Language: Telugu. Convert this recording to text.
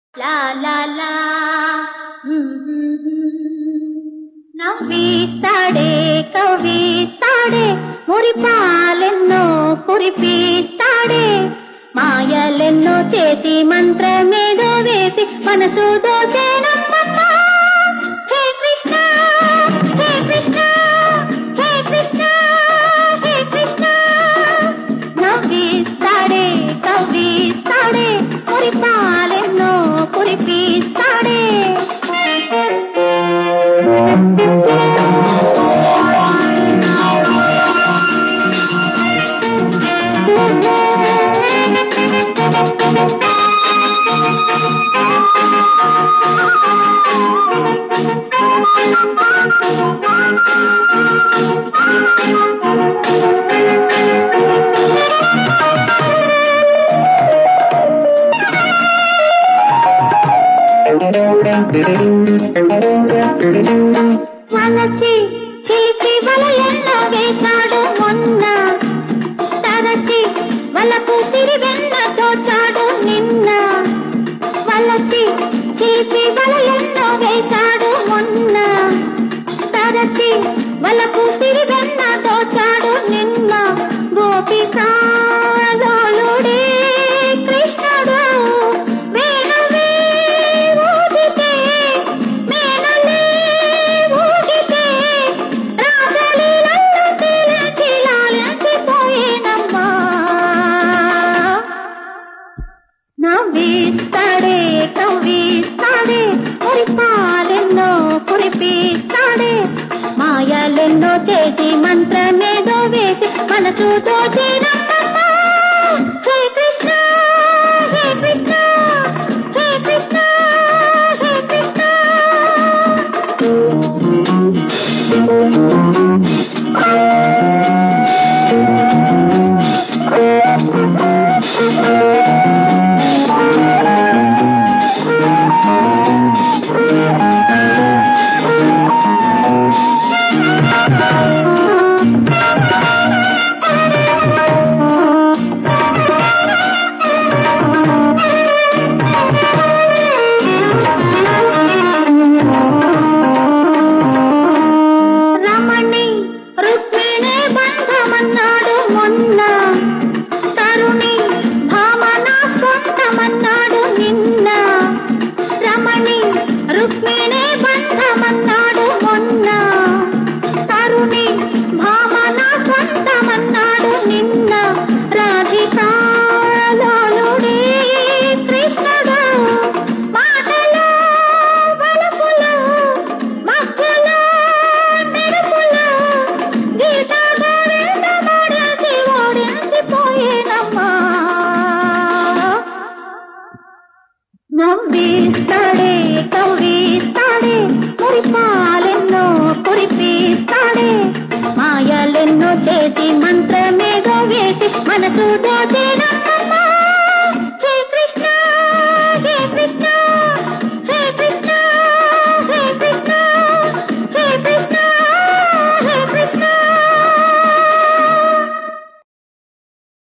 లా లా లా నవ్విస్తాడే కవ్విస్తాడే మురిపాలెన్నో కురిపిస్తాడే మాయలెన్నో చేసి మంత్రమేదో వేసి మనసు దోచేనమ్మమ్మ హే కృష్ణ హే కృష్ణ హే కృష్ణ హే కృష్ణ నవ్విస్తాడే కవ్విస్తాడే మురిపాలెన్నో కురిపిస్తాడే వలచి చిలిపి వలయన్న వేశాడు మొన్న తరచి వలకు సిరివెన్న దోచాడు నిన్న వలచి చిలిపి వలయన్న వేశాడు మొన్న తరచి వలకు సిరివెన్న దోచాడు నిన్న గోపికాలోలుడే కృష్ణుడు వేణువే ఊదితే మేనలే ఊగితే రాజలీలల్లో తేలించి లాలించిపోయేనమ్మా నవ్విస్తాడే కవ్విస్తాడే మురిపాలెన్నో కురిపిస్తాడే మాయలెన్నో చేసి మంత్రమేదో వేసి మనసు దోచేనమ్మా హే కృష్ణ హే కృష్ణ